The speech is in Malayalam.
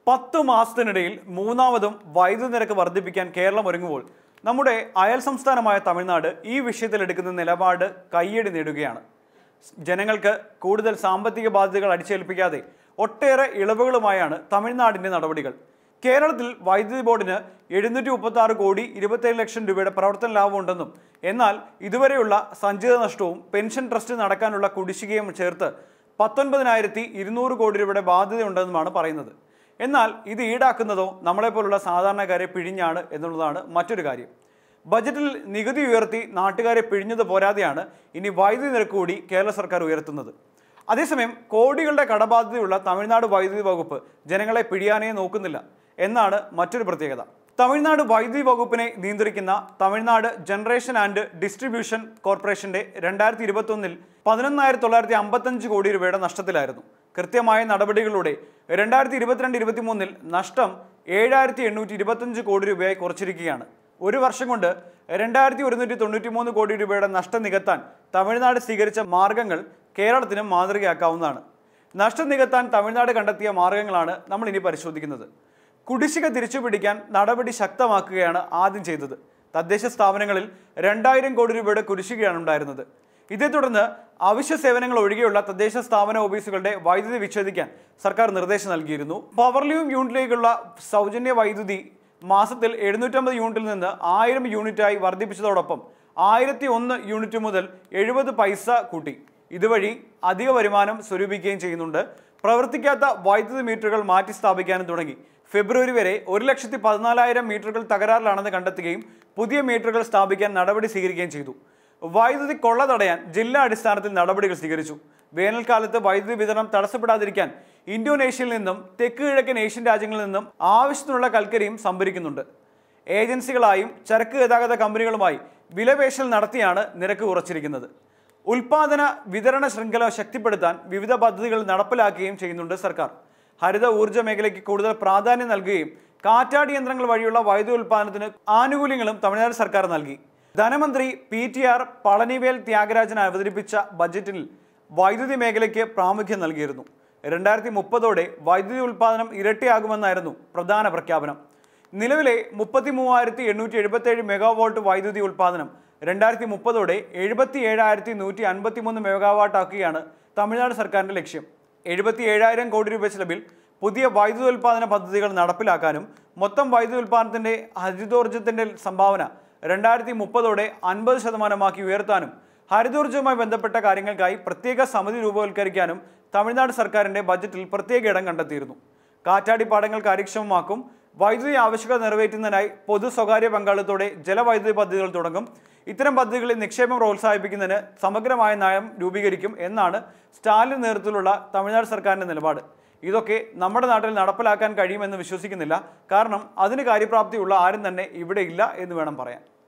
പത്ത് മാസത്തിനിടയിൽ മൂന്നാമതും വൈദ്യുതി നിരക്ക് വർദ്ധിപ്പിക്കാൻ കേരളം ഒരുങ്ങുമ്പോൾ നമ്മുടെ അയൽ സംസ്ഥാനമായ തമിഴ്നാട് ഈ വിഷയത്തിൽ എടുക്കുന്ന നിലപാട് കയ്യടി നേടുകയാണ് ജനങ്ങൾക്ക് കൂടുതൽ സാമ്പത്തിക ബാധ്യതകൾ അടിച്ചേൽപ്പിക്കാതെ ഒട്ടേറെ ഇളവുകളുമായാണ് തമിഴ്നാടിന്റെ നടപടികൾ കേരളത്തിൽ വൈദ്യുതി ബോർഡിന് എഴുന്നൂറ്റി മുപ്പത്തി ആറ് കോടി ഇരുപത്തേഴ് ലക്ഷം രൂപയുടെ പ്രവർത്തന ലാഭമുണ്ടെന്നും എന്നാൽ ഇതുവരെയുള്ള സഞ്ചിത നഷ്ടവും പെൻഷൻ ട്രസ്റ്റ് നടക്കാനുള്ള കുടിശ്ശികയും ചേർത്ത് പത്തൊൻപതിനായിരത്തി ഇരുന്നൂറ് കോടി രൂപയുടെ ബാധ്യതയുണ്ടെന്നുമാണ് പറയുന്നത് എന്നാൽ ഇത് ഈടാക്കുന്നതോ നമ്മളെപ്പോലുള്ള സാധാരണക്കാരെ പിഴിഞ്ഞാണ് എന്നുള്ളതാണ് മറ്റൊരു കാര്യം ബജറ്റിൽ നികുതി ഉയർത്തി നാട്ടുകാരെ പിഴിഞ്ഞത് പോരാതെയാണ് ഇനി വൈദ്യുതി നിരക്ക് കൂടി കേരള സർക്കാർ ഉയർത്തുന്നത് അതേസമയം കോടികളുടെ കടബാധ്യതയുള്ള തമിഴ്നാട് വൈദ്യുതി വകുപ്പ് ജനങ്ങളെ പിഴിയാനേ നോക്കുന്നില്ല എന്നാണ് മറ്റൊരു പ്രത്യേകത തമിഴ്നാട് വൈദ്യുതി വകുപ്പിനെ നിയന്ത്രിക്കുന്ന തമിഴ്നാട് ജനറേഷൻ ആൻഡ് ഡിസ്ട്രിബ്യൂഷൻ കോർപ്പറേഷന്റെ രണ്ടായിരത്തി ഇരുപത്തി ഒന്നിൽ പതിനൊന്നായിരത്തി തൊള്ളായിരത്തി അമ്പത്തഞ്ച് കോടി രൂപയുടെ നഷ്ടത്തിലായിരുന്നു കൃത്യമായ നടപടികളിലൂടെ രണ്ടായിരത്തി ഇരുപത്തിരണ്ട് ഇരുപത്തി മൂന്നിൽ നഷ്ടം ഏഴായിരത്തി എണ്ണൂറ്റി ഇരുപത്തഞ്ച് കോടി രൂപയായി കുറച്ചിരിക്കുകയാണ് ഒരു വർഷം കൊണ്ട് രണ്ടായിരത്തി ഒരുന്നൂറ്റി തൊണ്ണൂറ്റി മൂന്ന് കോടി രൂപയുടെ നഷ്ടം നികത്താൻ തമിഴ്നാട് സ്വീകരിച്ച മാർഗങ്ങൾ കേരളത്തിനും മാതൃകയാക്കാവുന്നതാണ് നഷ്ടം നികത്താൻ തമിഴ്നാട് കണ്ടെത്തിയ മാർഗങ്ങളാണ് നമ്മൾ ഇനി പരിശോധിക്കുന്നത് കുടിശ്ശിക തിരിച്ചുപിടിക്കാൻ നടപടി ശക്തമാക്കുകയാണ് ആദ്യം ചെയ്തത് തദ്ദേശ സ്ഥാപനങ്ങളിൽ രണ്ടായിരം കോടി രൂപയുടെ കുടിശ്ശികയാണ് ഉണ്ടായിരുന്നത് ഇതേ തുടർന്ന് അവശ്യ സേവനങ്ങൾ ഒഴികെയുള്ള തദ്ദേശ സ്ഥാപന ഓഫീസുകളുടെ വൈദ്യുതി വിച്ഛേദിക്കാൻ സർക്കാർ നിർദ്ദേശം നൽകിയിരുന്നു പവർലൂം യൂണിറ്റിലേക്കുള്ള സൗജന്യ വൈദ്യുതി മാസത്തിൽ എഴുന്നൂറ്റമ്പത് യൂണിറ്റിൽ നിന്ന് ആയിരം യൂണിറ്റായി വർദ്ധിപ്പിച്ചതോടൊപ്പം ആയിരത്തി ഒന്ന് യൂണിറ്റ് മുതൽ എഴുപത് പൈസ കൂട്ടി ഇതുവഴി അധിക വരുമാനം സ്വരൂപിക്കുകയും ചെയ്യുന്നുണ്ട് പ്രവർത്തിക്കാത്ത വൈദ്യുതി മീറ്ററുകൾ മാറ്റി സ്ഥാപിക്കാനും തുടങ്ങി ഫെബ്രുവരി വരെ ഒരു ലക്ഷത്തി പതിനാലായിരം മീറ്ററുകൾ തകരാറിലാണെന്ന് കണ്ടെത്തുകയും പുതിയ മീറ്ററുകൾ സ്ഥാപിക്കാൻ നടപടി സ്വീകരിക്കുകയും ചെയ്തു വൈദ്യുതി കൊള്ള തടയാൻ ജില്ലാ അടിസ്ഥാനത്തിൽ നടപടികൾ സ്വീകരിച്ചു വേനൽക്കാലത്ത് വൈദ്യുതി വിതരണം തടസ്സപ്പെടാതിരിക്കാൻ ഇന്തോനേഷ്യയിൽ നിന്നും തെക്ക് കിഴക്കൻ ഏഷ്യൻ രാജ്യങ്ങളിൽ നിന്നും ആവശ്യത്തിനുള്ള കൽക്കരിയും സംഭരിക്കുന്നുണ്ട് ഏജൻസികളായും ചരക്ക് ഗതാഗത കമ്പനികളുമായി വിലപേശൽ നടത്തിയാണ് നിരക്ക് കുറച്ചിരിക്കുന്നത് ഉൽപാദന വിതരണ ശൃംഖല ശക്തിപ്പെടുത്താൻ വിവിധ പദ്ധതികൾ നടപ്പിലാക്കുകയും ചെയ്യുന്നുണ്ട് സർക്കാർ ഹരിത ഊർജ്ജ മേഖലയ്ക്ക് കൂടുതൽ പ്രാധാന്യം നൽകുകയും കാറ്റാടി യന്ത്രങ്ങൾ വഴിയുള്ള വൈദ്യുതി ഉൽപ്പാദനത്തിന് ആനുകൂല്യങ്ങളും തമിഴ്നാട് സർക്കാർ നൽകി ധനമന്ത്രി P T R Palanivel Thiagarajan അവതരിപ്പിച്ച ബജറ്റിൽ വൈദ്യുതി മേഖലയ്ക്ക് പ്രാമുഖ്യം നൽകിയിരുന്നു രണ്ടായിരത്തി മുപ്പതോടെ വൈദ്യുതി ഉൽപ്പാദനം ഇരട്ടിയാകുമെന്നായിരുന്നു പ്രധാന പ്രഖ്യാപനം നിലവിലെ മുപ്പത്തി മൂവായിരത്തി എണ്ണൂറ്റി എഴുപത്തേഴ് മെഗാവാട്ട് വൈദ്യുതി ഉൽപ്പാദനം രണ്ടായിരത്തി മുപ്പതോടെ എഴുപത്തി ഏഴായിരത്തി നൂറ്റി അൻപത്തി മൂന്ന് മെഗാവാട്ടാക്കുകയാണ് തമിഴ്നാട് സർക്കാരിന്റെ ലക്ഷ്യം എഴുപത്തി ഏഴായിരം കോടി രൂപ ചെലവിൽ പുതിയ വൈദ്യുതി ഉൽപ്പാദന പദ്ധതികൾ നടപ്പിലാക്കാനും മൊത്തം വൈദ്യുതി ഉൽപ്പാദനത്തിന്റെ ഹരിതോർജ്ജത്തിന്റെ സംഭാവന രണ്ടായിരത്തി മുപ്പതോടെ അൻപത് ശതമാനമാക്കി ഉയർത്താനും ഹരിതോർജ്ജവുമായി ബന്ധപ്പെട്ട കാര്യങ്ങൾക്കായി പ്രത്യേക സമിതി രൂപവൽക്കരിക്കാനും തമിഴ്നാട് സർക്കാരിന്റെ ബജറ്റിൽ പ്രത്യേക ഇടം കണ്ടെത്തിയിരുന്നു കാറ്റാടി പാടങ്ങൾ കാര്യക്ഷമമാക്കും വൈദ്യുതി ആവശ്യകത നിറവേറ്റുന്നതിനായി പൊതു സ്വകാര്യ പങ്കാളിത്തത്തോടെ ജലവൈദ്യുതി പദ്ധതികൾ തുടങ്ങും ഇത്തരം പദ്ധതികളിൽ നിക്ഷേപം പ്രോത്സാഹിപ്പിക്കുന്നതിന് സമഗ്രമായ നയം രൂപീകരിക്കും എന്നാണ് സ്റ്റാലിൻ നേതൃത്വത്തിലുള്ള തമിഴ്നാട് സർക്കാരിന്റെ നിലപാട് ഇതൊക്കെ നമ്മുടെ നാട്ടിൽ നടപ്പിലാക്കാൻ കഴിയുമെന്ന് വിശ്വസിക്കുന്നില്ല കാരണം അതിന് കാര്യപ്രാപ്തിയുള്ള ആരും തന്നെ ഇവിടെ ഇല്ല എന്ന് വേണം പറയാൻ